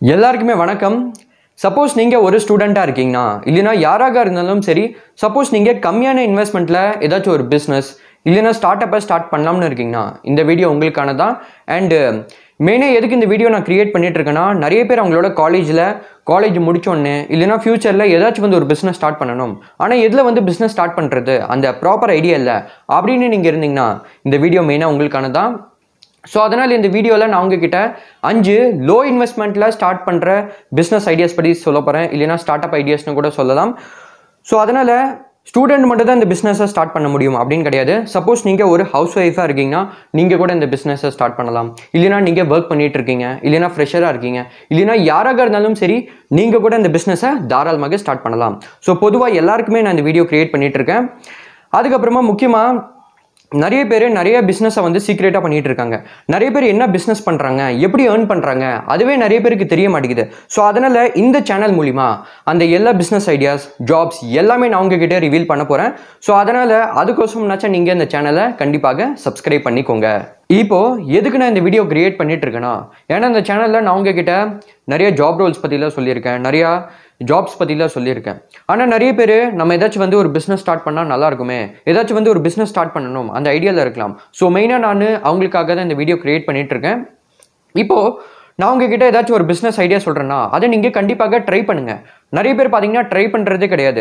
எல்லாருக்குமே வணக்கம் சப்போஸ் நீங்கள் ஒரு ஸ்டூடெண்ட்டாக இருக்கீங்கன்னா இல்லைனா யாராக இருந்தாலும் சரி சப்போஸ் நீங்கள் கம்மியான இன்வெஸ்ட்மெண்ட்டில் ஏதாச்சும் ஒரு பிஸ்னஸ் இல்லைனா ஸ்டார்ட் அப்பை ஸ்டார்ட் பண்ணலாம்னு இருக்கீங்கன்னா இந்த வீடியோ உங்களுக்கான தான் அண்டு மெயினாக எதுக்கு இந்த வீடியோ நான் கிரியேட் பண்ணிட்டு இருக்கேன்னா நிறைய பேர் அவங்களோட காலேஜில் காலேஜ் முடிச்சோடனே இல்லைனா ஃப்யூச்சரில் ஏதாச்சும் வந்து ஒரு பிஸ்னஸ் ஸ்டார்ட் பண்ணணும் ஆனால் எதில் வந்து பிஸ்னஸ் ஸ்டார்ட் பண்ணுறது அந்த ப்ராப்பர் ஐடியா இல்லை அப்படின்னு நீங்கள் இருந்தீங்கன்னா இந்த வீடியோ மெயினாக உங்களுக்கான தான் ஸோ அதனால் இந்த வீடியோவில் நான் உங்ககிட்ட அஞ்சு லோ இன்வெஸ்ட்மெண்ட்டில் ஸ்டார்ட் பண்ணுற பிஸ்னஸ் ஐடியாஸ் பற்றி சொல்ல போகிறேன் இல்லைனா ஸ்டார்ட் அப் ஐடியாஸ்னு கூட சொல்லலாம் ஸோ அதனால் ஸ்டூடெண்ட் மட்டும் தான் இந்த பிஸ்னஸை ஸ்டார்ட் பண்ண முடியும் அப்படின்னு கிடையாது சப்போஸ் நீங்கள் ஒரு ஹவுஸ் ஒய்ஃபாக இருக்கீங்கன்னா நீங்கள் கூட இந்த பிஸ்னஸை ஸ்டார்ட் பண்ணலாம் இல்லைனா நீங்கள் ஒர்க் பண்ணிட்டு இருக்கீங்க இல்லைனா ஃப்ரெஷராக இருக்கீங்க இல்லைனா யாராக இருந்தாலும் சரி நீங்கள் கூட இந்த பிஸ்னஸை தாராளமாக ஸ்டார்ட் பண்ணலாம் ஸோ பொதுவாக எல்லாருக்குமே நான் இந்த வீடியோ க்ரியேட் பண்ணிட்டு இருக்கேன் அதுக்கப்புறமா முக்கியமாக நிறைய பேர் நிறைய பிஸ்னஸை வந்து சீக்ரெட்டாக பண்ணிட்டு இருக்காங்க நிறைய பேர் என்ன பிஸ்னஸ் பண்ணுறாங்க எப்படி ஏர்ன் பண்ணுறாங்க அதுவே நிறைய பேருக்கு தெரிய மாட்டேங்குது ஸோ அதனால் இந்த சேனல் மூலிமா அந்த எல்லா பிஸ்னஸ் ஐடியாஸ் ஜாப்ஸ் எல்லாமே நான் உங்ககிட்ட ரிவீல் பண்ண போகிறேன் ஸோ அதனால் அதுக்கோசம்னாச்சும் நீங்கள் இந்த சேனலை கண்டிப்பாக சப்ஸ்கிரைப் பண்ணிக்கோங்க இப்போ எதுக்கு நான் இந்த வீடியோ கிரியேட் பண்ணிட்டு இருக்கேன்னா ஏன்னா இந்த சேனலில் நான் உங்ககிட்ட நிறைய ஜாப் ரோல்ஸ் பற்றிலாம் சொல்லியிருக்கேன் நிறையா ஜாப்ஸ் பற்றிலாம் சொல்லியிருக்கேன் ஆனால் நிறைய பேர் நம்ம ஏதாச்சும் வந்து ஒரு பிஸ்னஸ் ஸ்டார்ட் பண்ணால் நல்லா இருக்குமே ஏதாச்சும் வந்து ஒரு பிஸ்னஸ் ஸ்டார்ட் பண்ணணும் அந்த ஐடியாவில் இருக்கலாம் ஸோ மெயினாக நான் அவங்களுக்காக தான் இந்த வீடியோ கிரியேட் பண்ணிட்டு இருக்கேன் இப்போது நான் உங்ககிட்ட ஏதாச்சும் ஒரு பிஸ்னஸ் ஐடியா சொல்கிறேன்னா அதை நீங்கள் கண்டிப்பாக ட்ரை பண்ணுங்கள் நிறைய பேர் பார்த்தீங்கன்னா ட்ரை பண்ணுறதே கிடையாது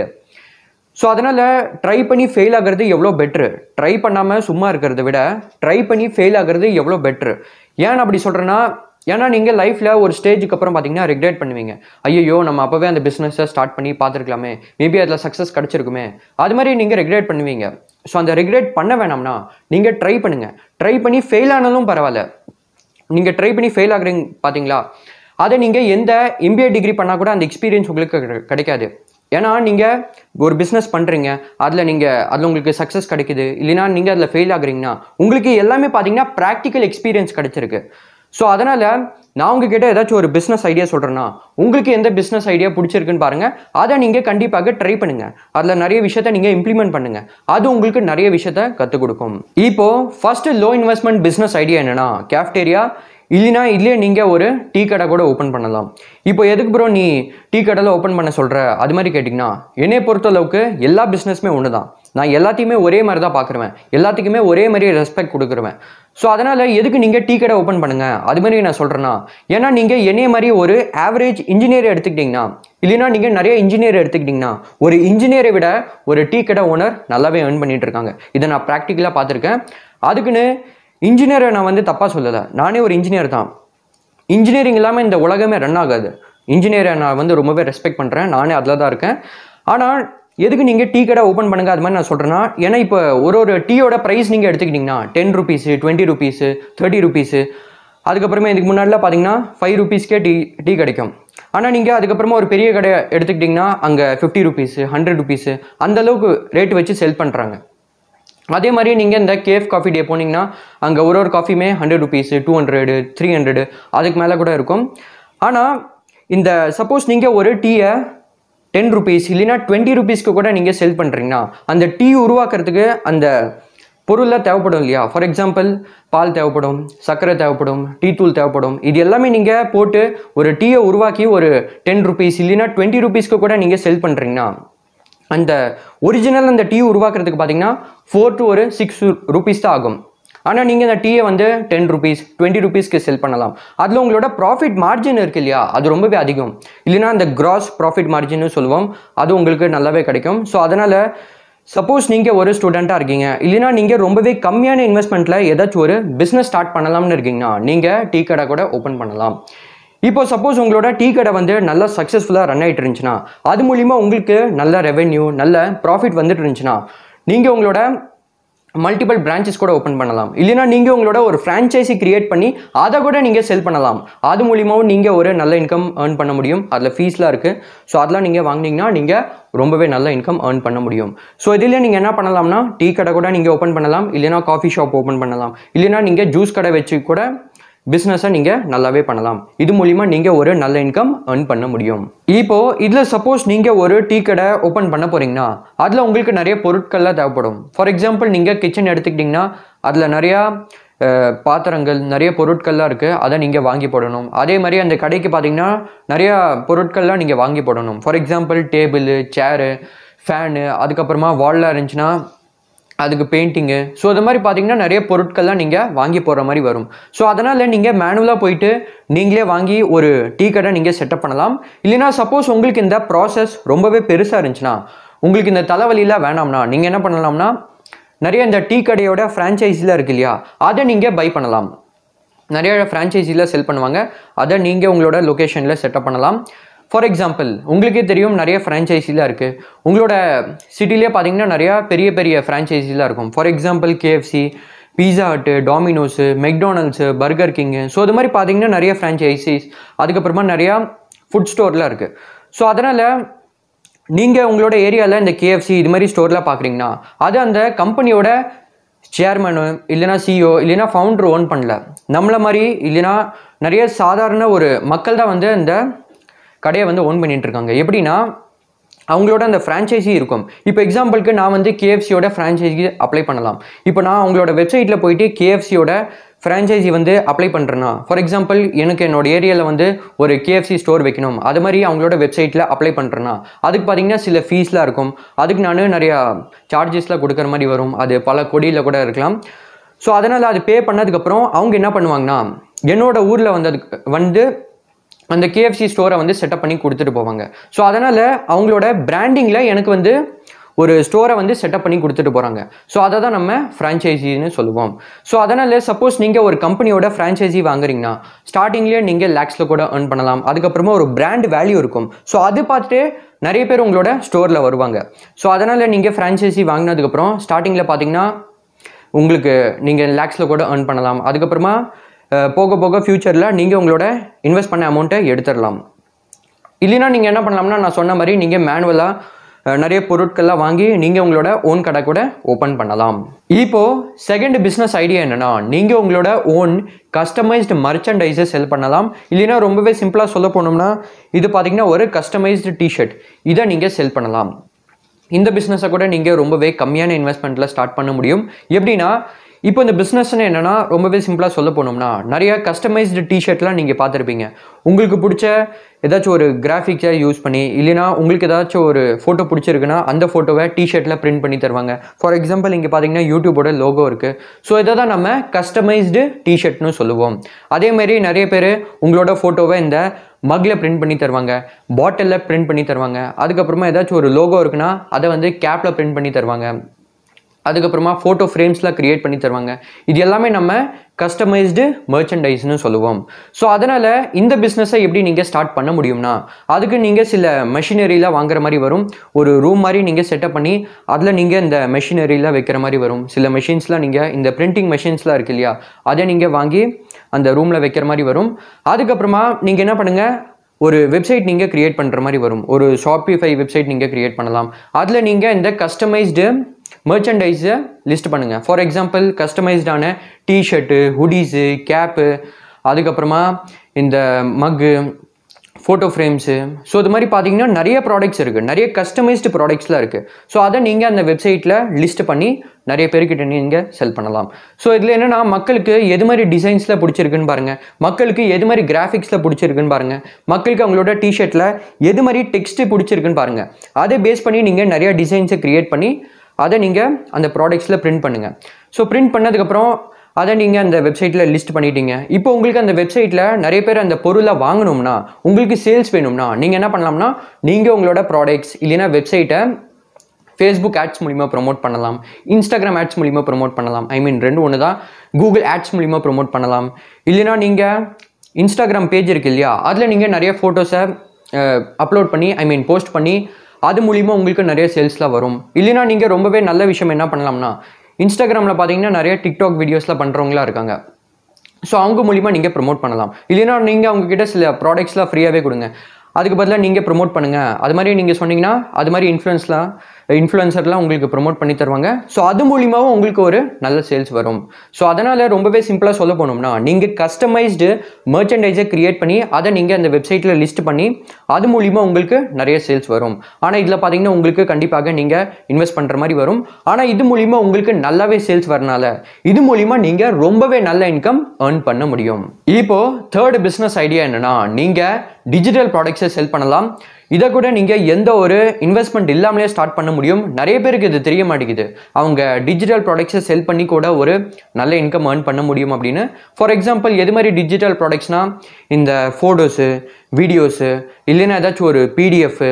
ஸோ அதனால் ட்ரை பண்ணி ஃபெயில் ஆகிறது எவ்வளோ பெட்ரு ட்ரை பண்ணாமல் சும்மா இருக்கிறத விட ட்ரை பண்ணி ஃபெயில் ஆகிறது எவ்வளோ பெட்ரு ஏன் அப்படி சொல்கிறேன்னா ஏன்னா நீங்கள் லைஃப்பில் ஒரு ஸ்டேஜுக்கு அப்புறம் பார்த்தீங்கன்னா ரெக்ரெட் பண்ணுவீங்க ஐயோ நம்ம அப்போவே அந்த பிஸ்னஸை ஸ்டார்ட் பண்ணி பார்த்துருக்கலாமே மேபி அதில் சக்ஸஸ் கிடச்சிருக்குமே அது மாதிரி நீங்கள் ரெக்ரெட் பண்ணுவீங்க ஸோ அந்த ரெக்ரெட் பண்ண வேணாம்னா நீங்கள் ட்ரை பண்ணுங்கள் ட்ரை பண்ணி ஃபெயில் ஆனாலும் பரவாயில்ல நீங்கள் ட்ரை பண்ணி ஃபெயில் ஆகுறீங்க பார்த்தீங்களா அதை நீங்கள் எந்த எம்பிஏ டிகிரி பண்ணால் கூட அந்த எக்ஸ்பீரியன்ஸ் உங்களுக்கு கிடை- கிடைக்காது ஏன்னா நீங்கள் ஒரு பிஸ்னஸ் பண்ணுறீங்க அதில் நீங்கள் அதில் உங்களுக்கு சக்ஸஸ் கிடைக்குது இல்லைனா நீங்கள் அதில் ஃபெயில் ஆகுறீங்கன்னா உங்களுக்கு எல்லாமே பார்த்தீங்கன்னா ப்ராக்டிக்கல் எக்ஸ்பீரியன்ஸ் கிடைச்சிருக்கு ஸோ அதனால் நான் உங்ககிட்ட ஏதாச்சும் ஒரு பிஸ்னஸ் ஐடியா சொல்கிறேன்னா உங்களுக்கு எந்த பிஸ்னஸ் ஐடியா பிடிச்சிருக்குன்னு பாருங்கள் அதை நீங்கள் கண்டிப்பாக ட்ரை பண்ணுங்கள் அதில் நிறைய விஷயத்த நீங்கள் இம்ப்ளிமெண்ட் பண்ணுங்கள் அது உங்களுக்கு நிறைய விஷயத்த கற்றுக் கொடுக்கும் இப்போ first low investment business idea என்னன்னா கேஃப்டேரியா இல்லைனா இதுலேயே நீங்கள் ஒரு டீ கடை கூட ஓப்பன் பண்ணலாம் இப்போ எதுக்கு ப்ரோ நீ டீ கடையில் ஓப்பன் பண்ண சொல்கிற அது மாதிரி கேட்டிங்கன்னா என்னை பொறுத்தளவுக்கு எல்லா பிஸ்னஸுமே ஒன்று தான் நான் எல்லாத்தையுமே ஒரே மாதிரி தான் பார்க்குறேன் எல்லாத்துக்குமே ஒரே மாதிரி ரெஸ்பெக்ட் கொடுக்குறேன் ஸோ அதனால் எதுக்கு நீங்கள் டீ கடை ஓப்பன் பண்ணுங்கள் அது மாதிரி நான் சொல்கிறேன்னா ஏன்னா நீங்கள் என்னைய மாதிரி ஒரு ஆவரேஜ் இன்ஜினியர் எடுத்துக்கிட்டிங்கன்னா இல்லைனா நீங்கள் நிறைய இன்ஜினியர் எடுத்துக்கிட்டிங்கன்னா ஒரு இன்ஜினியரை விட ஒரு டீ கடை ஓனர் நல்லாவே earn பண்ணிட்டு இருக்காங்க இதை நான் ப்ராக்டிக்கலாக பார்த்துருக்கேன் அதுக்குன்னு இன்ஜினியரை நான் வந்து தப்பாக சொல்லலை நானே ஒரு இன்ஜினியர் தான் இன்ஜினியரிங் இல்லாமல் இந்த உலகமே ரன் ஆகாது இன்ஜினியரை நான் வந்து ரொம்பவே ரெஸ்பெக்ட் பண்ணுறேன் நானே அதில் தான் இருக்கேன் ஆனால் எதுக்கு நீங்கள் டீ கடை ஓப்பன் பண்ணுங்க அது மாதிரி நான் சொல்கிறேன்னா ஏன்னா இப்போ ஒரு ஒரு டீயோட ப்ரைஸ் நீங்கள் எடுத்துக்கிட்டிங்கன்னா ten rupees twenty rupees thirty rupees அதுக்கப்புறமா இதுக்கு முன்னாடிலாம் பார்த்தீங்கன்னா ஃபைவ் ருபீஸ்க்கே டீ டீ கிடைக்கும் ஆனால் நீங்கள் அதுக்கப்புறமா ஒரு பெரிய கடை எடுத்துக்கிட்டிங்கன்னா அங்கே ஃபிஃப்டி ருபீஸு ஹண்ட்ரட் ருபீஸு அந்த அளவுக்கு ரேட் வச்சு செல் பண்ணுறாங்க அதே மாதிரி நீங்கள் இந்த கேஃப் காஃபி டே போனீங்கன்னா அங்கே ஒரு ஒரு காஃபியுமே hundred rupees two hundred three hundred அதுக்கு மேலே கூட இருக்கும் ஆனால் இந்த சப்போஸ் நீங்கள் ஒரு டீயை டென் ருபீஸ் இல்லைன்னா டுவெண்ட்டி ருபீஸ்க்கு கூட நீங்கள் செல் பண்ணுறீங்கன்னா அந்த டீ உருவாக்குறதுக்கு அந்த பொருள்லாம் தேவைப்படும் இல்லையா ஃபார் எக்ஸாம்பிள் பால் தேவைப்படும் சர்க்கரை தேவைப்படும் டீ தூள் தேவைப்படும் இது எல்லாமே நீங்கள் போட்டு ஒரு டீயை உருவாக்கி ஒரு டென் ருபீஸ் இல்லைன்னா டுவெண்ட்டி ருபீஸ்க்கு கூட நீங்கள் செல் பண்ணுறீங்கன்னா அந்த ஒரிஜினல் அந்த டீ உருவாக்குறதுக்கு பார்த்தீங்கன்னா ஃபோர் டு ஒரு சிக்ஸ் ருபீஸ் தான் ஆகும் ஆனால் நீங்கள் இந்த டீயை வந்து டென் ருபீஸ் டுவெண்ட்டி ருபீஸ்க்கு செல் பண்ணலாம் அதில் உங்களோட ப்ராஃபிட் மார்ஜின் இருக்கு இல்லையா அது ரொம்பவே அதிகம் இல்லைன்னா அந்த கிராஸ் ப்ராஃபிட் மார்ஜின்னு சொல்லுவோம் அது உங்களுக்கு நல்லாவே கிடைக்கும் ஸோ அதனால் சப்போஸ் நீங்கள் ஒரு ஸ்டூடெண்ட்டாக இருக்கீங்க இல்லைன்னா நீங்கள் ரொம்பவே கம்மியான இன்வெஸ்ட்மெண்ட்டில் ஏதாச்சும் ஒரு பிஸ்னஸ் ஸ்டார்ட் பண்ணலாம்னு இருக்கீங்கன்னா நீங்கள் டீ கடை கூட ஓப்பன் பண்ணலாம் இப்போ சப்போஸ் உங்களோட டீ கடை வந்து நல்லா சக்ஸஸ்ஃபுல்லாக ரன் ஆகிட்டு இருந்துச்சுன்னா அது மூலிமா உங்களுக்கு நல்ல ரெவென்யூ நல்ல ப்ராஃபிட் வந்துட்டு இருந்துச்சுன்னா நீங்கள் உங்களோட மல்டிபிள் பிரான்ச்சஸ் கூட ஓப்பன் பண்ணலாம் இல்லைனா நீங்கள் உங்களோட ஒரு ஃப்ரான்ச்சைசி கிரியேட் பண்ணி அதை கூட நீங்கள் செல் பண்ணலாம் அது மூலியமாவும் நீங்கள் ஒரு நல்ல இன்கம் ஏர்ன் பண்ண முடியும் அதில் ஃபீஸ்லாம் இருக்குது ஸோ அதெல்லாம் நீங்கள் வாங்குனீங்கன்னா நீங்கள் ரொம்பவே நல்ல இன்கம் ஏர்ன் பண்ண முடியும் ஸோ இதில் நீங்கள் என்ன பண்ணலாம்னா டீ கடை கூட நீங்கள் ஓப்பன் பண்ணலாம் இல்லைனா காஃபி ஷாப் ஓப்பன் பண்ணலாம் இல்லைனா நீங்கள் ஜூஸ் கடை வச்சு கூட பிஸ்னஸை நீங்கள் நல்லாவே பண்ணலாம் இது மூலிமா நீங்கள் ஒரு நல்ல இன்கம் earn பண்ண முடியும் இப்போ இதில் சப்போஸ் நீங்கள் ஒரு டீ கடை ஓப்பன் பண்ண போறீங்கன்னா அதில் உங்களுக்கு நிறைய பொருட்கள்லாம் தேவைப்படும் ஃபார் எக்ஸாம்பிள் நீங்கள் கிச்சன் எடுத்துக்கிட்டிங்கன்னா அதில் நிறையா அஹ், பாத்திரங்கள் நிறைய பொருட்கள்லாம் இருக்குது அதை நீங்கள் வாங்கி போடணும் அதே மாதிரி அந்த கடைக்கு பார்த்தீங்கன்னா நிறையா பொருட்கள்லாம் நீங்கள் வாங்கி போடணும் for example table chair fan அதுக்கப்புறமா வாலில் இருந்துச்சுன்னா அதுக்கு பெயிண்டிங்கு ஸோ அது மாதிரி பார்த்தீங்கன்னா நிறைய பொருட்கள்லாம் நீங்கள் வாங்கி போடுற மாதிரி வரும் ஸோ அதனால் நீங்கள் மேனுவலாக போயிட்டு நீங்களே வாங்கி ஒரு டீ கடை நீங்கள் செட்டப் பண்ணலாம் இல்லைனா சப்போஸ் உங்களுக்கு இந்த ப்ராசஸ் ரொம்பவே பெருசாக இருந்துச்சுன்னா உங்களுக்கு இந்த தலைவலிலாம் வேணாம்னா நீங்கள் என்ன பண்ணலாம்னா நிறைய இந்த டீ கடையோட ஃப்ரான்ச்சைஸில் இருக்கு இல்லையா அதை நீங்கள் பை பண்ணலாம் நிறைய ஃப்ரான்ச்சைஸியில் செல் பண்ணுவாங்க அதை நீங்கள் உங்களோட லொக்கேஷனில் செட்டப் பண்ணலாம் ஃபார் எக்ஸாம்பிள் உங்களுக்கே தெரியும் நிறைய ஃப்ரான்ச்சைஸிலாம் இருக்குது உங்களோட சிட்டிலே பார்த்தீங்கன்னா நிறையா பெரிய பெரிய ஃப்ரான்ச்சைஸிலாம் இருக்கும் for example KFC Pizza Hut Domino's McDonald's Burger King so அது மாதிரி பார்த்தீங்கன்னா நிறைய ஃப்ரான்ச்சைசிஸ் அதுக்கப்புறமா நிறையா ஃபுட் ஸ்டோர்லாம் இருக்குது ஸோ அதனால் நீங்கள் உங்களோட ஏரியாவில் இந்த கேஎஃப்சி இது மாதிரி ஸ்டோர்லாம் பார்க்குறீங்கன்னா அது அந்த கம்பெனியோட சேர்மனு இல்லைனா சிஓ இல்லைனா ஃபவுண்டர் ஓன் பண்ணல நம்மள மாதிரி இல்லைனா நிறைய சாதாரண ஒரு மக்கள் தான் வந்து இந்த கடையை வந்து ஓன் பண்ணிட்டு இருக்காங்க எப்படின்னா அவங்களோட அந்த ஃப்ரான்ச்சைசி இருக்கும் இப்போ எக்ஸாம்பிளுக்கு நான் வந்து கேஎஃப்சியோட ஃப்ரான்ச்சைஸி அப்ளை பண்ணலாம் இப்போ நான் அவங்களோட வெப்சைட்டில் போயிட்டு கேஎஃப்சியோட ஃப்ரான்ச்சைசி வந்து அப்ளை பண்ணுறேன்னா ஃபார் எக்ஸாம்பிள் எனக்கு என்னோட ஏரியாவில் வந்து ஒரு கேஎஃப்சி ஸ்டோர் வைக்கணும் அது மாதிரி அவங்களோட வெப்சைட்டில் அப்ளை பண்ணுறேன்னா அதுக்கு பார்த்தீங்கன்னா சில ஃபீஸ்லாம் இருக்கும் அதுக்கு நான் நிறையா சார்ஜஸ்லாம் கொடுக்குற மாதிரி வரும் அது பல கொடியில் கூட இருக்கலாம் ஸோ அதனால் அது பே பண்ணதுக்கப்புறம் அவங்க என்ன பண்ணுவாங்கன்னா என்னோட ஊரில் வந்ததுக்கு வந்து அந்த கேஎஃப்சி ஸ்டோரை வந்து செட்டப் பண்ணி கொடுத்துட்டு போவாங்க ஸோ அதனால் அவங்களோட பிராண்டிங்கில் எனக்கு வந்து ஒரு ஸ்டோரை வந்து செட்டப் பண்ணி கொடுத்துட்டு போகிறாங்க ஸோ அதை தான் நம்ம ஃப்ரான்ச்சைசின்னு சொல்லுவோம் ஸோ அதனால் சப்போஸ் நீங்கள் ஒரு கம்பெனியோட ஃப்ரான்ச்சைசி வாங்குறீங்கன்னா ஸ்டார்டிங்லேயே நீங்கள் லேக்ஸில் கூட earn பண்ணலாம் அதுக்கப்புறமா ஒரு பிராண்ட் வேல்யூ இருக்கும் ஸோ அது பார்த்துட்டு நிறைய பேர் உங்களோட ஸ்டோரில் வருவாங்க ஸோ அதனால் நீங்கள் ஃப்ரான்ச்சைசி வாங்கினதுக்கப்புறம் ஸ்டார்டிங்கில் பார்த்தீங்கன்னா உங்களுக்கு நீங்கள் லேக்ஸில் கூட earn பண்ணலாம் அதுக்கப்புறமா அஹ், போக போக ஃப்யூச்சரில் நீங்கள் உங்களோட இன்வெஸ்ட் பண்ண அமௌண்ட்டை எடுத்துடலாம் இல்லைன்னா நீங்கள் என்ன பண்ணலாம்னா நான் சொன்ன மாதிரி நீங்கள் மேனுவலாக நிறைய பொருட்கள்லாம் வாங்கி நீங்கள் உங்களோட ஓன் கடை கூட ஓப்பன் பண்ணலாம் இப்போ செகண்ட் பிஸ்னஸ் ஐடியா என்னன்னா நீங்கள் உங்களோட ஓன் கஸ்டமைஸ்டு மர்ச்சன்டைஸை செல் பண்ணலாம் இல்லைன்னா ரொம்பவே சிம்பிளாக சொல்ல போனோம்னா இது பார்த்தீங்கன்னா ஒரு கஸ்டமைஸ்டு டிஷர்ட் இதை நீங்கள் செல் பண்ணலாம் இந்த பிஸ்னஸை கூட நீங்கள் ரொம்பவே கம்மியான இன்வெஸ்ட்மெண்ட்டில் ஸ்டார்ட் பண்ண முடியும் எப்படின்னா இப்போ இந்த பிஸ்னஸ்னு என்னன்னா ரொம்பவே சிம்பிளாக சொல்ல போனோம்னா நிறைய கஸ்டமைஸ்டு டிஷர்ட்லாம் நீங்கள் பார்த்துருப்பீங்க உங்களுக்கு பிடிச்ச ஏதாச்சும் ஒரு கிராஃபிக்ஸை யூஸ் பண்ணி இல்லைனா உங்களுக்கு ஏதாச்சும் ஒரு ஃபோட்டோ பிடிச்சிருக்குன்னா அந்த ஃபோட்டோவை டிஷர்ட்டில் பிரிண்ட் பண்ணி தருவாங்க ஃபார் எக்ஸாம்பிள் இங்கே பார்த்தீங்கன்னா யூடியூபோட லோகோ இருக்குது ஸோ இதை தான் நம்ம கஸ்டமைஸ்டு டிஷர்ட்னு சொல்லுவோம் அதே மாதிரி நிறைய பேர் உங்களோட ஃபோட்டோவை இந்த மக்கில் பிரிண்ட் பண்ணி தருவாங்க பாட்டிலில் பிரிண்ட் பண்ணி தருவாங்க அதுக்கப்புறமா ஏதாச்சும் ஒரு லோகோ இருக்குன்னா அதை வந்து கேப்பில் பிரிண்ட் பண்ணி தருவாங்க அதுக்கப்புறமா ஃபோட்டோ ஃப்ரேம்ஸ்லாம் க்ரியேட் பண்ணி தருவாங்க இது எல்லாமே நம்ம கஸ்டமைஸ்டு மர்ச்சன்டைஸ்னு சொல்லுவோம் ஸோ அதனால் இந்த பிஸ்னஸை எப்படி நீங்கள் ஸ்டார்ட் பண்ண முடியும்னா அதுக்கு நீங்கள் சில மெஷினரிலாம் வாங்குற மாதிரி வரும் ஒரு ரூம் மாதிரி நீங்கள் செட்டப் பண்ணி அதில் நீங்கள் இந்த மெஷினரிலாம் வைக்கிற மாதிரி வரும் சில மெஷின்ஸ்லாம் நீங்கள் இந்த பிரிண்டிங் மெஷின்ஸ்லாம் இருக்கு இல்லையா அதை நீங்கள் வாங்கி அந்த ரூமில் வைக்கிற மாதிரி வரும் அதுக்கப்புறமா நீங்கள் என்ன பண்ணுங்கள் ஒரு வெப்சைட் நீங்கள் கிரியேட் பண்ணுற மாதிரி வரும் ஒரு ஷாப்பிஃபை வெப்சைட் நீங்கள் கிரியேட் பண்ணலாம் அதில் நீங்கள் இந்த கஸ்டமைஸ்டு மெர்ச்சன்டைஸை லிஸ்ட் பண்ணுங்கள் ஃபார் எக்ஸாம்பிள் கஸ்டமைஸ்டான டிஷர்ட்டு ஹுடீஸு கேப்பு அதுக்கப்புறமா இந்த மக்கு ஃபோட்டோ ஃப்ரேம்ஸு ஸோ இது மாதிரி பார்த்தீங்கன்னா நிறைய ப்ராடக்ட்ஸ் இருக்குது நிறைய கஸ்டமைஸ்டு ப்ராடக்ட்ஸ்லாம் இருக்குது ஸோ அதை நீங்கள் அந்த வெப்சைட்டில் லிஸ்ட் பண்ணி நிறைய பேர்கிட்ட நீங்கள் செல் பண்ணலாம் ஸோ இதில் என்னென்னா மக்களுக்கு எது மாதிரி டிசைன்ஸில் பிடிச்சிருக்குன்னு பாருங்கள் மக்களுக்கு எது மாதிரி கிராஃபிக்ஸில் பிடிச்சிருக்குன்னு பாருங்கள் மக்களுக்கு அவங்களோட டிஷர்ட்டில் எது மாதிரி டெக்ஸ்ட்டு பிடிச்சிருக்குன்னு பாருங்கள் அதை பேஸ் பண்ணி நீங்கள் நிறைய டிசைன்ஸை க்ரியேட் பண்ணி அதை நீங்கள் அந்த ப்ராடக்ட்ஸில் பிரிண்ட் பண்ணுங்கள் ஸோ பிரிண்ட் பண்ணதுக்கப்புறம் அதை நீங்கள் அந்த வெப்சைட்டில் லிஸ்ட் பண்ணிட்டீங்க இப்போ உங்களுக்கு அந்த வெப்சைட்டில் நிறைய பேர் அந்த பொருளை வாங்கணும்னா உங்களுக்கு சேல்ஸ் வேணும்னா நீங்கள் என்ன பண்ணலாம்னா நீங்கள் உங்களோட ப்ராடக்ட்ஸ் இல்லைன்னா வெப்சைட்டை ஃபேஸ்புக் ஆட்ஸ் மூலிமா ப்ரோமோட் பண்ணலாம் இன்ஸ்டாகிராம் ஆட்ஸ் மூலிமா ப்ரோமோட் பண்ணலாம் ஐ மீன் ரெண்டு ஒன்று தான் கூகுள் ஆட்ஸ் மூலிமா ப்ரோமோட் பண்ணலாம் இல்லைனா நீங்கள் இன்ஸ்டாகிராம் பேஜ் இருக்கு இல்லையா அதில் நீங்கள் நிறைய ஃபோட்டோஸை அப்லோட் பண்ணி ஐ மீன் போஸ்ட் பண்ணி அது மூலிமா உங்களுக்கு நிறைய சேல்ஸ்லாம் வரும் இல்லைனா நீங்கள் ரொம்பவே நல்ல விஷயம் என்ன பண்ணலாம்னா இன்ஸ்டாகிராமில் பார்த்தீங்கன்னா நிறைய டிக்டாக் வீடியோஸ்லாம் பண்ணுறவங்களாம் இருக்காங்க ஸோ அவங்க மூலிமா நீங்கள் ப்ரோமோட் பண்ணலாம் இல்லைனா நீங்கள் அவங்கக்கிட்ட சில ப்ராடக்ட்ஸ்லாம் ஃப்ரீயாகவே கொடுங்க அதுக்கு பதிலாக நீங்கள் ப்ரோமோட் பண்ணுங்கள் அது மாதிரி நீங்கள் சொன்னீங்கன்னா அது மாதிரி இன்ஃப்ளூயன்ஸ்லாம் இன்ஃப்ளூயன்சர்லாம் உங்களுக்கு ப்ரொமோட் பண்ணி தருவாங்க ஸோ அது மூலியமாகவும் உங்களுக்கு ஒரு நல்ல சேல்ஸ் வரும் ஸோ அதனால் ரொம்பவே சிம்பிளாக சொல்ல போனோம்னா நீங்கள் கஸ்டமைஸ்டு மெர்ச்சன்டைஸை கிரியேட் பண்ணி அதை நீங்கள் அந்த வெப்சைட்டில் லிஸ்ட் பண்ணி அது மூலிமா உங்களுக்கு நிறைய சேல்ஸ் வரும் ஆனால் இதில் பார்த்தீங்கன்னா உங்களுக்கு கண்டிப்பாக நீங்கள் இன்வெஸ்ட் பண்ணுற மாதிரி வரும் ஆனால் இது மூலிமா உங்களுக்கு நல்லாவே சேல்ஸ் வரனால இது மூலிமா நீங்கள் ரொம்பவே நல்ல இன்கம் earn பண்ண முடியும் இப்போ தேர்ட் பிஸ்னஸ் ஐடியா என்னன்னா நீங்கள் டிஜிட்டல் ப்ராடக்ட்ஸை செல் பண்ணலாம் இதை கூட நீங்கள் எந்த ஒரு இன்வெஸ்ட்மெண்ட் இல்லாமலே ஸ்டார்ட் பண்ண முடியும் நிறைய பேருக்கு இது தெரிய மாட்டேங்குது அவங்க டிஜிட்டல் ப்ராடக்ட்ஸை செல் பண்ணி கூட ஒரு நல்ல இன்கம் earn பண்ண முடியும் அப்படின்னு ஃபார் எக்ஸாம்பிள் எது மாதிரி டிஜிட்டல் ப்ராடக்ட்ஸ்னால் இந்த ஃபோட்டோஸு வீடியோஸு இல்லைன்னா ஏதாச்சும் ஒரு பிடிஎஃப்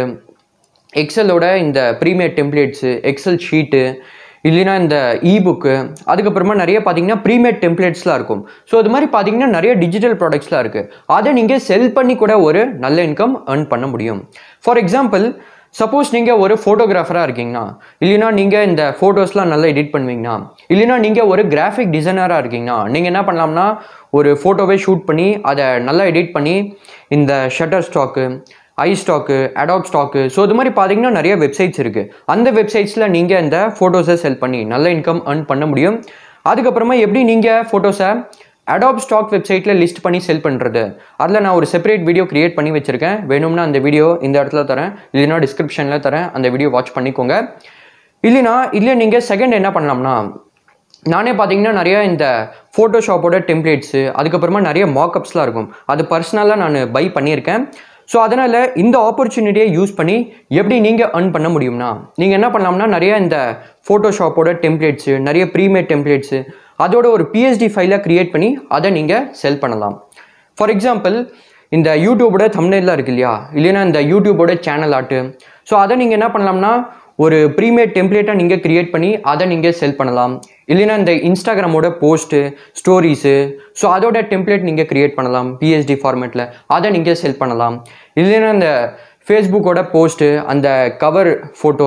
எக்ஸலோட இந்த ப்ரீமியர் டெம்ப்ளேட்ஸு எக்ஸல் ஷீட்டு இல்லைன்னா இந்த இபுக்கு அதுக்கப்புறமா நிறைய பார்த்தீங்கன்னா ப்ரீமேட் டெம்ப்ளேட்ஸ்லாம் இருக்கும் ஸோ அது மாதிரி பார்த்தீங்கன்னா நிறைய டிஜிட்டல் ப்ராடக்ட்ஸ்லாம் இருக்குது அதை நீங்கள் செல் பண்ணி கூட ஒரு நல்ல இன்கம் earn பண்ண முடியும் ஃபார் எக்ஸாம்பிள் சப்போஸ் நீங்கள் ஒரு ஃபோட்டோகிராஃபராக இருக்கீங்கன்னா இல்லைன்னா நீங்கள் இந்த ஃபோட்டோஸ்லாம் நல்லா எடிட் பண்ணுவீங்கன்னா இல்லைன்னா நீங்கள் ஒரு கிராஃபிக் டிசைனராக இருக்கீங்கன்னா நீங்கள் என்ன பண்ணலாம்னா ஒரு ஃபோட்டோவே ஷூட் பண்ணி அதை நல்லா எடிட் பண்ணி இந்த Shutterstock iStock Adobe Stock so இது மாதிரி பார்த்தீங்கன்னா நிறைய வெப்சைட்ஸ் இருக்குது அந்த வெப்சைட்ஸில் நீங்கள் இந்த ஃபோட்டோஸை செல் பண்ணி நல்ல இன்கம் earn பண்ண முடியும் அதுக்கப்புறமா எப்படி நீங்கள் ஃபோட்டோஸை அடாப் ஸ்டாக் வெப்சைட்டில் லிஸ்ட் பண்ணி செல் பண்ணுறது அதில் நான் ஒரு செப்பரேட் வீடியோ கிரியேட் பண்ணி வச்சுருக்கேன் வேணும்னா அந்த வீடியோ இந்த இடத்துல தரேன் இல்லைன்னா டிஸ்கிரிப்ஷனில் தரேன் அந்த வீடியோ வாட்ச் பண்ணிக்கோங்க இல்லைனா இல்லை நீங்கள் செகண்ட் என்ன பண்ணலாம்னா நானே பார்த்தீங்கன்னா நிறைய இந்த ஃபோட்டோஷாப்போட டெம்ப்ளேட்ஸு அதுக்கப்புறமா நிறைய மார்க்அப்ஸ்லாம் இருக்கும் அது பர்சனலாக நான் பை பண்ணியிருக்கேன் ஸோ அதனால் இந்த ஆப்பர்ச்சுனிட்டியை யூஸ் பண்ணி எப்படி நீங்கள் earn பண்ண முடியும்னா நீங்கள் என்ன பண்ணலாம்னா நிறைய இந்த ஃபோட்டோஷாப்போட டெம்ப்ளேட்ஸு நிறைய ப்ரீமேட் டெம்ப்ளேட்ஸு அதோட ஒரு பிஎஸ்டி ஃபைலை க்ரியேட் பண்ணி அதை நீங்கள் செல் பண்ணலாம் ஃபார் எக்ஸாம்பிள் இந்த யூடியூபோட thumbnail இருக்கு இல்லையா இல்லைன்னா இந்த யூடியூபோட சேனல் ஆட்டு ஸோ அதை நீங்கள் என்ன பண்ணலாம்னா ஒரு ப்ரீமேட் டெம்ப்ளேட்டை நீங்கள் கிரியேட் பண்ணி அதை நீங்கள் செல் பண்ணலாம் இல்லைன்னா இந்த இன்ஸ்டாகிராமோட போஸ்ட்டு ஸ்டோரிஸு ஸோ அதோட டெம்ப்ளேட் நீங்கள் கிரியேட் பண்ணலாம் பிஎஸ்டி ஃபார்மேட்டில் அதை நீங்கள் செல் பண்ணலாம் இல்லைன்னா இந்த ஃபேஸ்புக்கோட போஸ்ட்டு அந்த கவர் ஃபோட்டோ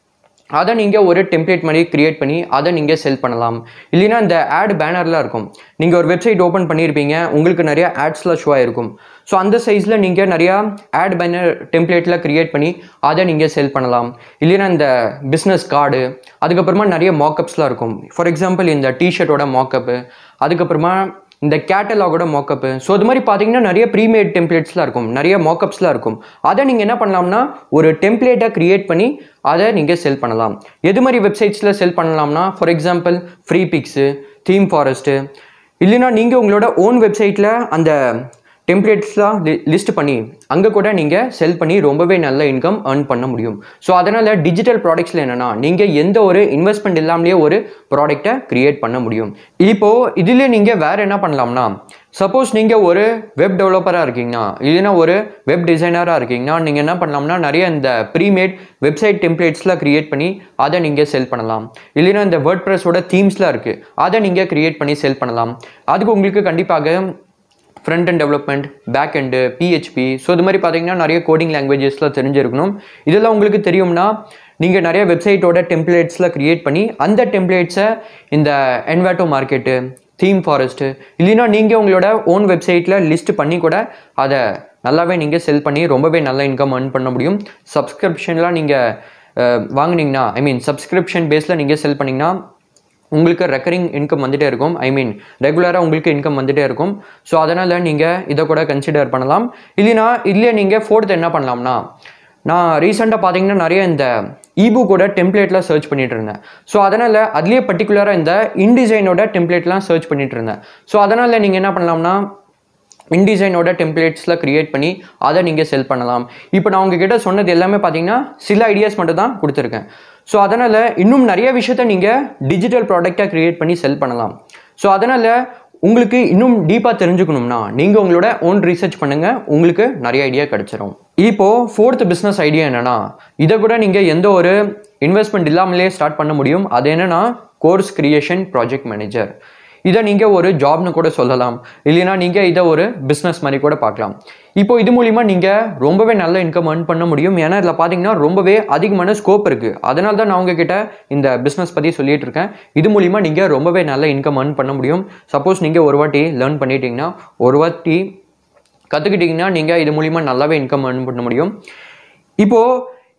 அதை நீங்கள் ஒரு டெம்ப்ளேட் மாதிரி கிரியேட் பண்ணி அதை நீங்கள் செல் பண்ணலாம் இல்லைன்னா இந்த ஆட் பேனர்லாம் இருக்கும் நீங்கள் ஒரு வெப்சைட் ஓப்பன் பண்ணியிருப்பீங்க உங்களுக்கு நிறைய ஆட்ஸ்லாம் ஷோ ஆயிருக்கும் ஸோ அந்த சைஸில் நீங்கள் நிறையா ஆட் பேனர் டெம்ப்ளேட்டில் கிரியேட் பண்ணி அதை நீங்கள் செல் பண்ணலாம் இல்லைன்னா இந்த பிஸ்னஸ் கார்டு அதுக்கப்புறமா நிறைய மார்க்கப்ஸ்லாம் இருக்கும் ஃபார் எக்ஸாம்பிள் இந்த டிஷர்ட்டோட மார்க்கப்பு அதுக்கப்புறமா இந்த கேட்டலாகோட மாக்கப்பு ஸோ அது மாதிரி பார்த்தீங்கன்னா நிறைய ப்ரீமேட் டெம்ப்ளேட்ஸ்லாம் இருக்கும் நிறைய மாக்கப்ஸ்லாம் இருக்கும் அதை நீங்கள் என்ன பண்ணலாம்னா ஒரு டெம்ப்ளேட்டை கிரியேட் பண்ணி அதை நீங்கள் செல் பண்ணலாம் எது மாதிரி வெப்சைட்ஸில் செல் பண்ணலாம்னா for example Freepik ThemeForest இல்லைன்னா நீங்கள் உங்களோட ஓன் வெப்சைட்டில் அந்த டெம்ப்ளேட்ஸ்லாம் லிஸ்ட் பண்ணி அங்கே கூட நீங்கள் செல் பண்ணி ரொம்பவே நல்ல இன்கம் earn பண்ண முடியும் ஸோ அதனால் டிஜிட்டல் ப்ராடக்ட்ஸில் என்னென்னா நீங்கள் எந்த ஒரு இன்வெஸ்ட்மெண்ட் இல்லாமலேயே ஒரு ப்ராடக்ட்டை க்ரியேட் பண்ண முடியும் இப்போது இதில் நீங்கள் வேறு என்ன பண்ணலாம்னா சப்போஸ் நீங்கள் ஒரு வெப் டெவலப்பராக இருக்கீங்கன்னா இல்லைன்னா ஒரு வெப் டிசைனராக இருக்கீங்கன்னா நீங்கள் என்ன பண்ணலாம்னா நிறைய இந்த ப்ரீமேட் வெப்சைட் டெம்ப்ளேட்ஸ்லாம் க்ரியேட் பண்ணி அதை நீங்கள் செல் பண்ணலாம் இல்லைன்னா இந்த வேர்ட் ப்ரெஸோட தீம்ஸ்லாம் இருக்குது அதை நீங்கள் க்ரியேட் பண்ணி செல் பண்ணலாம் அதுக்கு உங்களுக்கு கண்டிப்பாக front and development back end PHP so இது மாதிரி பார்த்தீங்கன்னா நிறைய கோடிங் லாங்குவேஜஸ்லாம் தெரிஞ்சிருக்கணும் இதெல்லாம் உங்களுக்கு தெரியும்னா நீங்கள் நிறைய வெப்சைட்டோட டெம்ப்ளேட்ஸில் க்ரியேட் பண்ணி அந்த டெம்ப்ளேட்ஸை இந்த என்வாட்டோ மார்க்கெட்டு தீம் ஃபாரஸ்ட்டு இல்லைன்னா நீங்கள் உங்களோட ஓன் வெப்சைட்டில் லிஸ்ட் பண்ணி கூட அதை நல்லாவே நீங்கள் செல் பண்ணி ரொம்பவே நல்ல இன்கம் earn பண்ண முடியும் சப்ஸ்கிரிப்ஷன்லாம் நீங்கள் வாங்குனீங்கன்னா ஐ மீன் சப்ஸ்கிரிப்ஷன் பேஸில் நீங்கள் செல் பண்ணிங்கன்னா உங்களுக்கு ரெக்கரிங் இன்கம் வந்துட்டே இருக்கும் ஐ மீன் ரெகுலராக உங்களுக்கு இன்கம் வந்துட்டே இருக்கும் ஸோ அதனால் நீங்கள் இதை கூட கன்சிடர் பண்ணலாம் இல்லைனா இல்லையே நீங்கள் ஃபோர்த் என்ன பண்ணலாம்னா நான் ரீசெண்டாக பார்த்தீங்கன்னா நிறைய இந்த இபுக்கோட டெம்ப்ளேட்லாம் சர்ச் பண்ணிட்டு இருந்தேன் ஸோ அதனால் அதுலேயே பர்டிகுலராக இந்த இன்டிசைனோட டெம்ப்ளேட்லாம் சர்ச் பண்ணிட்டு இருந்தேன் ஸோ அதனால் நீங்கள் என்ன பண்ணலாம்னா இன்டிசைனோட டெம்ப்ளேட்ஸில் க்ரியேட் பண்ணி அதை நீங்கள் செல் பண்ணலாம் இப்போ நான் உங்ககிட்ட சொன்னது எல்லாமே பார்த்தீங்கன்னா சில ஐடியாஸ் மட்டும் தான் கொடுத்துருக்கேன் ஸோ அதனால் இன்னும் நிறைய விஷயத்த நீங்கள் டிஜிட்டல் ப்ராடக்டாக க்ரியேட் பண்ணி செல் பண்ணலாம் ஸோ அதனால் உங்களுக்கு இன்னும் டீப்பாக தெரிஞ்சுக்கணும்னா நீங்கள் உங்களோட ஓன் ரீசர்ச் பண்ணுங்கள் உங்களுக்கு நிறைய ஐடியா கிடைச்சிரும் இப்போது ஃபோர்த் பிஸ்னஸ் ஐடியா என்னென்னா இதை கூட நீங்கள் எந்த ஒரு இன்வெஸ்ட்மெண்ட் இல்லாமலே ஸ்டார்ட் பண்ண முடியும் அது என்னென்னா கோர்ஸ் கிரியேஷன் ப்ராஜெக்ட் மேனேஜர் இதை நீங்கள் ஒரு ஜாப்னு கூட சொல்லலாம் இல்லைன்னா நீங்கள் இதை ஒரு பிஸ்னஸ் மாதிரி கூட பார்க்கலாம் இப்போ இது மூலிமா நீங்கள் ரொம்பவே நல்ல இன்கம் earn பண்ண முடியும் ஏன்னா இதில் பார்த்தீங்கன்னா ரொம்பவே அதிகமான ஸ்கோப் இருக்குது அதனால தான் நான் உங்ககிட்ட இந்த பிஸ்னஸ் பற்றி சொல்லிட்டு இருக்கேன் இது மூலிமா நீங்கள் ரொம்பவே நல்ல இன்கம் earn பண்ண முடியும் சப்போஸ் நீங்கள் ஒரு வாட்டி லேர்ன் பண்ணிட்டீங்கன்னா ஒரு வாட்டி கற்றுக்கிட்டிங்கன்னா நீங்கள் இது மூலிமா நல்லாவே இன்கம் earn பண்ண முடியும் இப்போது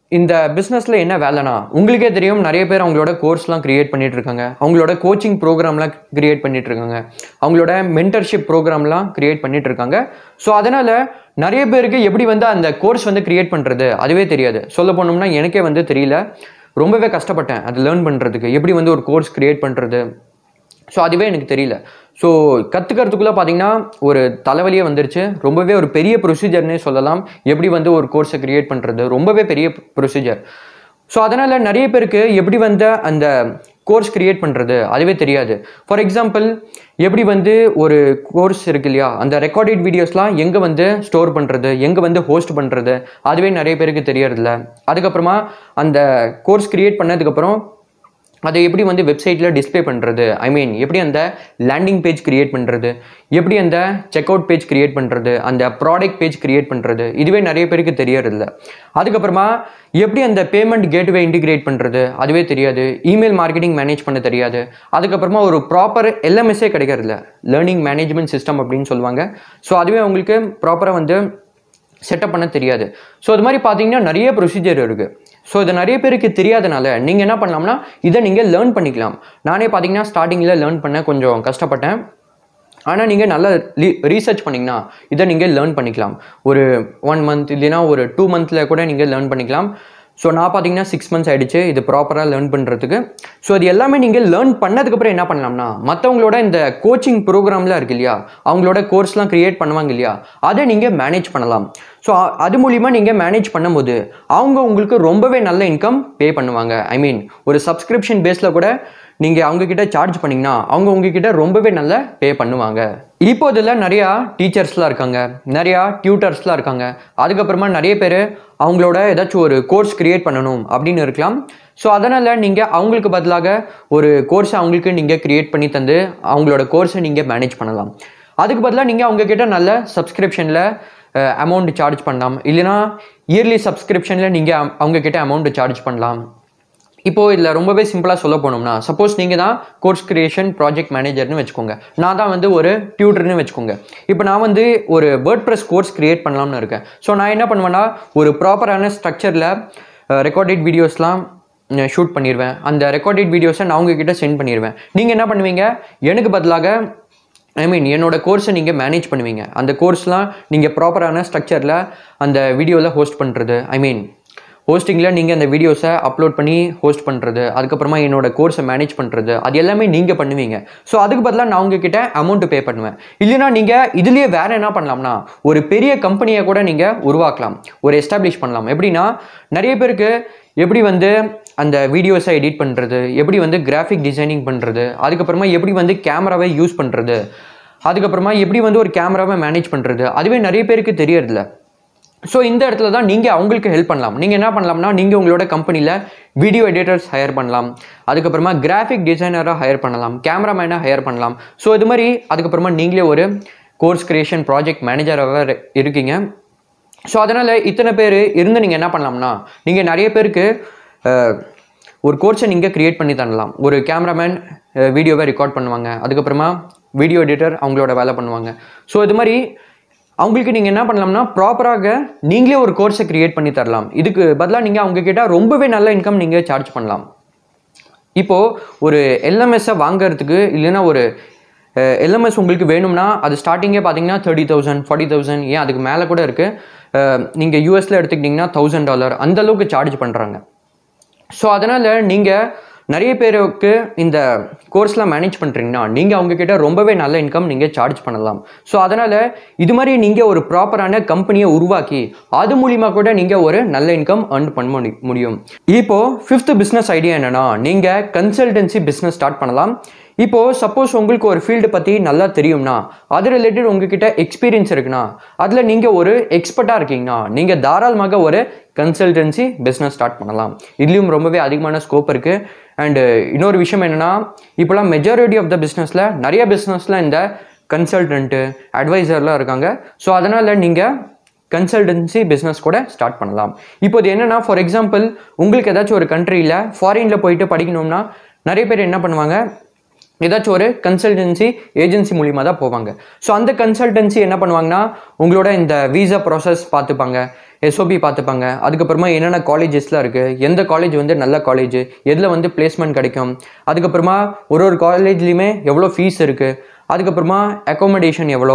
இந்த பிஸ்னஸில் என்ன வேலைனா உங்களுக்கே தெரியும் நிறைய பேர் அவங்களோட கோர்ஸ்லாம் கிரியேட் பண்ணிட்டு இருக்காங்க அவங்களோட கோச்சிங் ப்ரோக்ராம்லாம் கிரியேட் பண்ணிட்டு இருக்காங்க அவங்களோட மென்டர்ஷிப் ப்ரோக்ராம்லாம் கிரியேட் பண்ணிட்டு இருக்காங்க ஸோ அதனால் நிறைய பேருக்கு எப்படி வந்து அந்த கோர்ஸ் வந்து கிரியேட் பண்ணுறது அதுவே தெரியாது சொல்ல போனோம்னா எனக்கே வந்து தெரியல ரொம்பவே கஷ்டப்பட்டேன் அது லேர்ன் பண்ணுறதுக்கு எப்படி வந்து ஒரு கோர்ஸ் கிரியேட் பண்ணுறது ஸோ அதுவே எனக்கு தெரியல ஸோ கற்றுக்கிறதுக்குள்ளே பார்த்தீங்கன்னா ஒரு தலைவலியே வந்துருச்சு ரொம்பவே ஒரு பெரிய ப்ரொசீஜர்னே சொல்லலாம் எப்படி வந்து ஒரு கோர்ஸை கிரியேட் பண்ணுறது ரொம்பவே பெரிய ப்ரொசீஜர் ஸோ அதனால் நிறைய பேருக்கு எப்படி வந்து அந்த கோர்ஸ் கிரியேட் பண்ணுறது அதுவே தெரியாது ஃபார் எக்ஸாம்பிள் எப்படி வந்து ஒரு கோர்ஸ் இருக்கு இல்லையா அந்த ரெக்கார்டட் வீடியோஸ்லாம் எங்கே வந்து ஸ்டோர் பண்ணுறது எங்கே வந்து ஹோஸ்ட் பண்ணுறது அதுவே நிறைய பேருக்கு தெரியறதில்ல அதுக்கப்புறமா அந்த கோர்ஸ் கிரியேட் பண்ணதுக்கப்புறம் அதை எப்படி வந்து வெப்சைட்டில் டிஸ்ப்ளே பண்ணுறது ஐ மீன் எப்படி அந்த லேண்டிங் பேஜ் கிரியேட் பண்ணுறது எப்படி அந்த செக் அவுட் பேஜ் கிரியேட் பண்ணுறது அந்த ப்ராடக்ட் பேஜ் கிரியேட் பண்ணுறது இதுவே நிறைய பேருக்கு தெரியறதில்ல அதுக்கப்புறமா எப்படி அந்த பேமெண்ட் கேட்வே இன்டிகிரேட் பண்ணுறது அதுவே தெரியாது இமெயில் மார்க்கெட்டிங் மேனேஜ் பண்ண தெரியாது அதுக்கப்புறமா ஒரு ப்ராப்பர் எல்எம்எஸ்ஸே கிடைக்கிறதில்ல லேர்னிங் மேனேஜ்மெண்ட் சிஸ்டம் அப்படின்னு சொல்லுவாங்க ஸோ அதுவே உங்களுக்கு ப்ராப்பராக வந்து செட்டப் பண்ண தெரியாது ஸோ அது மாதிரி பார்த்தீங்கன்னா நிறைய ப்ரொசீஜர் இருக்குது ஸோ இது நிறைய பேருக்கு தெரியாதனால நீங்கள் என்ன பண்ணலாம்னா இதை நீங்கள் லேர்ன் பண்ணிக்கலாம் நானே பார்த்தீங்கன்னா ஸ்டார்டிங்கில் லேர்ன் பண்ண கொஞ்சம் கஷ்டப்பட்டேன் ஆனால் நீங்கள் நல்லா ரீசர்ச் பண்ணிங்கன்னா இதை நீங்கள் லேர்ன் பண்ணிக்கலாம் ஒரு ஒன் மந்த் இல்லைன்னா ஒரு டூ மந்த்தில் கூட நீங்கள் லேர்ன் பண்ணிக்கலாம் ஸோ நான் பார்த்தீங்கன்னா சிக்ஸ் மந்த்ஸ் ஆயிடுச்சு இது ப்ராப்பராக லேர்ன் பண்ணுறதுக்கு ஸோ இது எல்லாமே நீங்கள் லேர்ன் பண்ணதுக்கப்புறம் என்ன பண்ணலாம்னா மற்றவங்களோட இந்த கோச்சிங் ப்ரோக்ராம்லாம் இருக்கு இல்லையா அவங்களோட கோர்ஸ்லாம் க்ரியேட் பண்ணுவாங்க இல்லையா அதை நீங்கள் மேனேஜ் பண்ணலாம் ஸோ அது மூலிமா நீங்கள் மேனேஜ் பண்ணும்போது அவங்க உங்களுக்கு ரொம்பவே நல்ல இன்கம் பே பண்ணுவாங்க ஐ மீன் ஒரு சப்ஸ்கிரிப்ஷன் பேஸில் கூட நீங்கள் அவங்கக்கிட்ட சார்ஜ் பண்ணிங்கன்னா அவங்க உங்ககிட்ட ரொம்பவே நல்ல பே பண்ணுவாங்க இப்போ இதில் நிறையா டீச்சர்ஸ்லாம் இருக்காங்க நிறையா டியூட்டர்ஸ்லாம் இருக்காங்க அதுக்கப்புறமா நிறைய பேர் அவங்களோட ஏதாச்சும் ஒரு கோர்ஸ் கிரியேட் பண்ணணும் அப்படின்னு இருக்கலாம் ஸோ அதனால் நீங்கள் அவங்களுக்கு பதிலாக ஒரு கோர்ஸை அவங்களுக்கு நீங்கள் கிரியேட் பண்ணி தந்து அவங்களோட கோர்ஸை நீங்கள் மேனேஜ் பண்ணலாம் அதுக்கு பதிலாக நீங்கள் அவங்கக்கிட்ட நல்ல சப்ஸ்கிரிப்ஷனில் அமௌண்ட் சார்ஜ் பண்ணலாம் இல்லைனா இயர்லி சப்ஸ்கிரிப்ஷனில் நீங்கள் அவங்கக்கிட்ட அமௌண்ட் சார்ஜ் பண்ணலாம் இப்போ இதில் ரொம்பவே சிம்பிளாக சொல்ல போனோம்னா சப்போஸ் நீங்கள் தான் கோர்ஸ் கிரியேஷன் ப்ராஜெக்ட் மேனேஜர்னு வச்சுக்கோங்க நான் தான் வந்து ஒரு டியூட்டர்னு வச்சுக்கோங்க இப்போ நான் வந்து ஒரு வேர்ட் ப்ரெஸ் கோர்ஸ் கிரியேட் பண்ணலாம்னு இருக்கேன் ஸோ நான் என்ன பண்ணுவேன்னா ஒரு ப்ராப்பரான ஸ்ட்ரக்சரில் ரெக்கார்டட் வீடியோஸ்லாம் ஷூட் பண்ணிடுவேன் அந்த ரெக்கார்டட் வீடியோஸை நான் உங்ககிட்ட சென்ட் பண்ணிடுவேன் நீங்கள் என்ன பண்ணுவீங்க எனக்கு பதிலாக ஐ மீன் என்னோட கோர்ஸை நீங்கள் மேனேஜ் பண்ணுவீங்க அந்த கோர்ஸ்லாம் நீங்கள் ப்ராப்பரான ஸ்ட்ரக்சரில் அந்த வீடியோவில் ஹோஸ்ட் பண்ணுறது ஐ மீன் ஹோஸ்டிங்கில் நீங்கள் அந்த வீடியோஸை அப்லோட் பண்ணி ஹோஸ்ட் பண்ணுறது அதுக்கப்புறமா என்னோட கோர்ஸை மேனேஜ் பண்ணுறது அது எல்லாமே நீங்கள் பண்ணுவீங்க ஸோ அதுக்கு பதிலாக நான் உங்ககிட்ட அமௌண்ட் பே பண்ணுவேன் இல்லைனா நீங்கள் இதுலேயே வேறு என்ன பண்ணலாம்னா ஒரு பெரிய கம்பெனியை கூட நீங்கள் உருவாக்கலாம் ஒரு எஸ்டாப்ளிஷ் பண்ணலாம் எப்படின்னா நிறைய பேருக்கு எப்படி வந்து அந்த வீடியோஸை எடிட் பண்ணுறது எப்படி வந்து கிராஃபிக் டிசைனிங் பண்ணுறது அதுக்கப்புறமா எப்படி வந்து கேமராவை யூஸ் பண்ணுறது அதுக்கப்புறமா எப்படி வந்து ஒரு கேமராவை மேனேஜ் பண்ணுறது அதுவே நிறைய பேருக்கு தெரியறதில்ல ஸோ இந்த இடத்துல தான் நீங்கள் அவங்களுக்கு ஹெல்ப் பண்ணலாம் நீங்கள் என்ன பண்ணலாம்னா நீங்கள் உங்களோட கம்பெனியில் வீடியோ எடிட்டர்ஸ் ஹையர் பண்ணலாம் அதுக்கப்புறமா கிராஃபிக் டிசைனராக ஹையர் பண்ணலாம் கேமராமேனாக ஹையர் பண்ணலாம் ஸோ இது மாதிரி அதுக்கப்புறமா நீங்களே ஒரு கோர்ஸ் கிரியேஷன் ப்ராஜெக்ட் மேனேஜராக இருக்கீங்க ஸோ அதனால் இத்தனை பேர் இருந்து நீங்கள் என்ன பண்ணலாம்னா நீங்கள் நிறைய பேருக்கு அஹ், ஒரு கோர்ஸை நீங்கள் க்ரியேட் பண்ணி தரலாம் ஒரு கேமராமேன் வீடியோவை ரெக்கார்ட் பண்ணுவாங்க அதுக்கப்புறமா வீடியோ எடிட்டர் அவங்களோட வேலை பண்ணுவாங்க ஸோ இது மாதிரி அவங்களுக்கு நீங்கள் என்ன பண்ணலாம்னா ப்ராப்பராக நீங்களே ஒரு கோர்ஸை க்ரியேட் பண்ணி தரலாம் இதுக்கு பதிலாக நீங்கள் அவங்க கிட்ட ரொம்பவே நல்ல இன்கம் நீங்கள் சார்ஜ் பண்ணலாம் இப்போது ஒரு எல்எம்எஸ்ஸை வாங்குறதுக்கு இல்லைன்னா ஒரு எல்எம்எஸ் உங்களுக்கு வேணும்னா அது ஸ்டார்டிங்கே பார்த்தீங்கன்னா தேர்ட்டி தௌசண்ட் ஃபார்ட்டி தௌசண்ட் ஏன் அதுக்கு மேலே கூட இருக்குது நீங்கள் யூஎஸில் எடுத்துக்கிட்டிங்கன்னா தௌசண்ட் டாலர் அந்தளவுக்கு சார்ஜ் பண்ணுறாங்க ஸோ அதனால் நீங்கள் நிறைய பேருக்கு இந்த கோர்ஸ்லாம் மேனேஜ் பண்ணுறீங்கன்னா நீங்கள் அவங்கக்கிட்ட ரொம்பவே நல்ல இன்கம் நீங்கள் சார்ஜ் பண்ணலாம் ஸோ அதனால் இது மாதிரி நீங்கள் ஒரு ப்ராப்பரான கம்பெனியை உருவாக்கி அது மூலிமா கூட நீங்கள் ஒரு நல்ல இன்கம் earn பண்ண முடி- முடியும் இப்போது ஃபிஃப்த் பிஸ்னஸ் ஐடியா என்னென்னா நீங்கள் கன்சல்டன்சி பிஸ்னஸ் ஸ்டார்ட் பண்ணலாம் இப்போது சப்போஸ் உங்களுக்கு ஒரு ஃபீல்டு பற்றி நல்லா தெரியும்னா அது ரிலேட்டட் உங்ககிட்ட எக்ஸ்பீரியன்ஸ் இருக்குன்னா அதில் நீங்கள் ஒரு எக்ஸ்பர்ட்டாக இருக்கீங்கன்னா நீங்கள் தாராளமாக ஒரு கன்சல்டன்சி பிஸ்னஸ் ஸ்டார்ட் பண்ணலாம் இதுலேயும் ரொம்பவே அதிகமான ஸ்கோப் இருக்குது அண்டு இன்னொரு விஷயம் என்னென்னா இப்போலாம் மெஜாரிட்டி ஆஃப் த பிஸ்னஸில் நிறைய பிஸ்னஸில் இந்த கன்சல்டன்ட்டு அட்வைசர்லாம் இருக்காங்க ஸோ அதனால் நீங்கள் கன்சல்டன்சி பிஸ்னஸ் கூட ஸ்டார்ட் பண்ணலாம் இப்போ இது என்னன்னா ஃபார் எக்ஸாம்பிள் உங்களுக்கு ஏதாச்சும் ஒரு கண்ட்ரியில் ஃபாரினில் போயிட்டு படிக்கணும்னா நிறைய பேர் என்ன பண்ணுவாங்க ஏதாச்சும் ஒரு கன்சல்டன்சி ஏஜென்சி மூலியமாக தான் போவாங்க ஸோ அந்த கன்சல்டன்சி என்ன பண்ணுவாங்கன்னா உங்களோட இந்த வீசா ப்ராசஸ் பார்த்துப்பாங்க எஸ்ஓபி பார்த்துப்பாங்க அதுக்கப்புறமா என்னென்ன காலேஜஸ்லாம் இருக்குது எந்த காலேஜ் வந்து நல்ல காலேஜ் எதில் வந்து பிளேஸ்மெண்ட் கிடைக்கும் அதுக்கப்புறமா ஒரு ஒரு காலேஜ்லேயுமே எவ்வளோ ஃபீஸ் இருக்குது அதுக்கப்புறமா அக்காமடேஷன் எவ்வளோ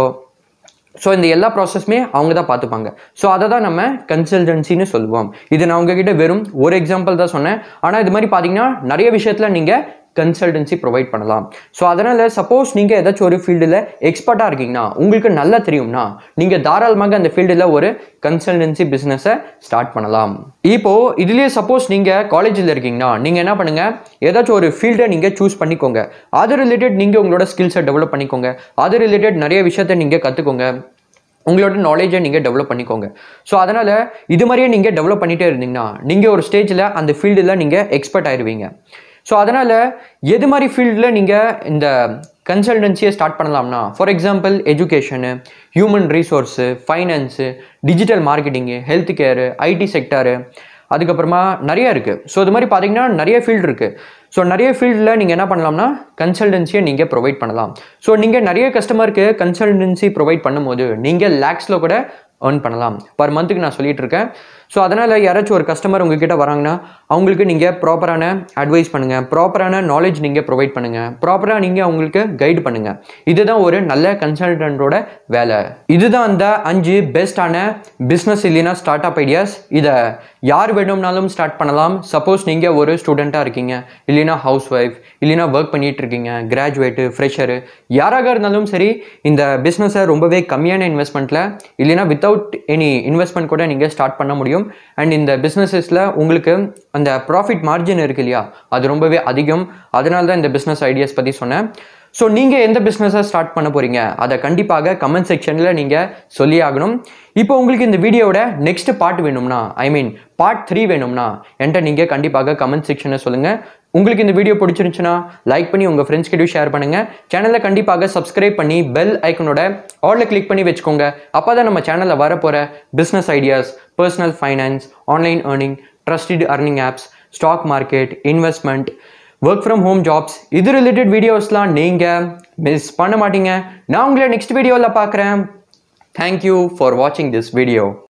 ஸோ இந்த எல்லா ப்ராசஸுமே அவங்க தான் பார்த்துப்பாங்க ஸோ அதை தான் நம்ம கன்சல்டன்சின்னு சொல்லுவோம் இது நான் உங்ககிட்ட வெறும் ஒரு எக்ஸாம்பிள் தான் சொன்னேன் ஆனால் இது மாதிரி பார்த்தீங்கன்னா நிறைய விஷயத்தில் நீங்கள் கன்சல்டன்சி ப்ரொவைட் பண்ணலாம் ஸோ அதனால் சப்போஸ் நீங்கள் ஏதாச்சும் ஒரு ஃபீல்டில் எக்ஸ்பர்ட்டாக இருக்கீங்கன்னா உங்களுக்கு நல்லா தெரியும்னா நீங்கள் தாராளமாக அந்த ஃபீல்டில் ஒரு கன்சல்டன்சி பிஸ்னஸை ஸ்டார்ட் பண்ணலாம் இப்போது இதுலேயே சப்போஸ் நீங்கள் காலேஜில் இருக்கீங்கன்னா நீங்கள் என்ன பண்ணுங்கள் ஏதாச்சும் ஒரு ஃபீல்டை நீங்கள் சூஸ் பண்ணிக்கோங்க அது ரிலேட்டட் நீங்கள் உங்களோட ஸ்கில்ஸை டெவலப் பண்ணிக்கோங்க அது ரிலேட்டட் நிறைய விஷயத்தை நீங்கள் கற்றுக்கோங்க உங்களோட நாலேஜை நீங்கள் டெவலப் பண்ணிக்கோங்க ஸோ அதனால் இது மாதிரியே நீங்கள் டெவலப் பண்ணிகிட்டே இருந்தீங்கன்னா நீங்கள் ஒரு ஸ்டேஜில் அந்த ஃபீல்டில் நீங்கள் எக்ஸ்பர்ட் ஆயிடுவீங்க ஸோ அதனால் எது மாதிரி ஃபீல்டில் நீங்கள் இந்த கன்சல்டன்சியை ஸ்டார்ட் பண்ணலாம்னா for example education human resource finance digital marketing health care IT sector அதுக்கப்புறமா நிறைய இருக்குது ஸோ இது மாதிரி பார்த்தீங்கன்னா நிறைய ஃபீல்டு இருக்குது ஸோ நிறைய ஃபீல்டில் நீங்கள் என்ன பண்ணலாம்னா கன்சல்டன்சியை நீங்கள் ப்ரொவைட் பண்ணலாம் ஸோ நீங்கள் நிறைய கஸ்டமருக்கு கன்சல்டன்சி ப்ரொவைட் பண்ணும்போது நீங்கள் லேக்ஸில் கூட earn பண்ணலாம் பர் மந்த்துக்கு நான் சொல்லிட்டு இருக்கேன் ஸோ அதனால் யாராச்சும் ஒரு கஸ்டமர் உங்ககிட்ட வராங்கன்னா அவங்களுக்கு நீங்கள் ப்ராப்பரான அட்வைஸ் பண்ணுங்கள் ப்ராப்பரான நாலேஜ் நீங்கள் ப்ரொவைட் பண்ணுங்கள் ப்ராப்பராக நீங்கள் அவங்களுக்கு கைடு பண்ணுங்கள் இதுதான் ஒரு நல்ல கன்சல்டன்ட்டோட வேலை இதுதான் அந்த அஞ்சு பெஸ்டான பிஸ்னஸ் இல்லைன்னா ஸ்டார்ட் அப் ஐடியாஸ் இதை யார் வேணும்னாலும் ஸ்டார்ட் பண்ணலாம் சப்போஸ் நீங்கள் ஒரு ஸ்டூடெண்ட்டாக இருக்கீங்க இல்லைன்னா ஹவுஸ் ஒய்ஃப் இல்லைன்னா ஒர்க் பண்ணிட்டு இருக்கீங்க கிராஜுவேட்டு ஃப்ரெஷரு யாராக இருந்தாலும் சரி இந்த பிஸ்னஸை ரொம்பவே கம்மியான இன்வெஸ்ட்மெண்ட்டில் இல்லைன்னா வித்தவுட் எனி இன்வெஸ்ட்மெண்ட் கூட நீங்கள் ஸ்டார்ட் பண்ண முடியும் அண்ட் இந்த பிஸ்னஸஸில் உங்களுக்கு அந்த ப்ராஃபிட் மார்ஜின் இருக்கு இல்லையா அது ரொம்பவே அதிகம் அதனால தான் இந்த பிஸ்னஸ் ஐடியாஸ் பற்றி சொன்னேன் ஸோ நீங்கள் எந்த பிஸ்னஸை ஸ்டார்ட் பண்ண போகிறீங்க அதை கண்டிப்பாக கமெண்ட் செக்ஷனில் நீங்கள் சொல்லி ஆகணும் இப்போ உங்களுக்கு இந்த வீடியோவோட நெக்ஸ்ட் பார்ட் வேணும்னா ஐ மீன் பார்ட் த்ரீ வேணும்னா என்கிட்ட நீங்கள் கண்டிப்பாக கமெண்ட் செக்ஷனில் சொல்லுங்கள் உங்களுக்கு இந்த வீடியோ பிடிச்சிருந்துச்சுன்னா லைக் பண்ணி உங்கள் ஃப்ரெண்ட்ஸ் கிட்டயும் ஷேர் பண்ணுங்கள் சேனலை கண்டிப்பாக சப்ஸ்கிரைப் பண்ணி பெல் ஐக்கனோட ஆலில் கிளிக் பண்ணி வச்சுக்கோங்க அப்போ தான் நம்ம சேனலில் வரப்போகிற business ideas personal finance online earning trusted earning apps stock market investment work from home jobs இது ரிலேட்டட் வீடியோஸ்லாம் நீங்கள் மிஸ் பண்ண மாட்டீங்க நான் உங்களை நெக்ஸ்ட் வீடியோவில் பார்க்குறேன் தேங்க்யூ ஃபார் வாட்சிங் திஸ் வீடியோ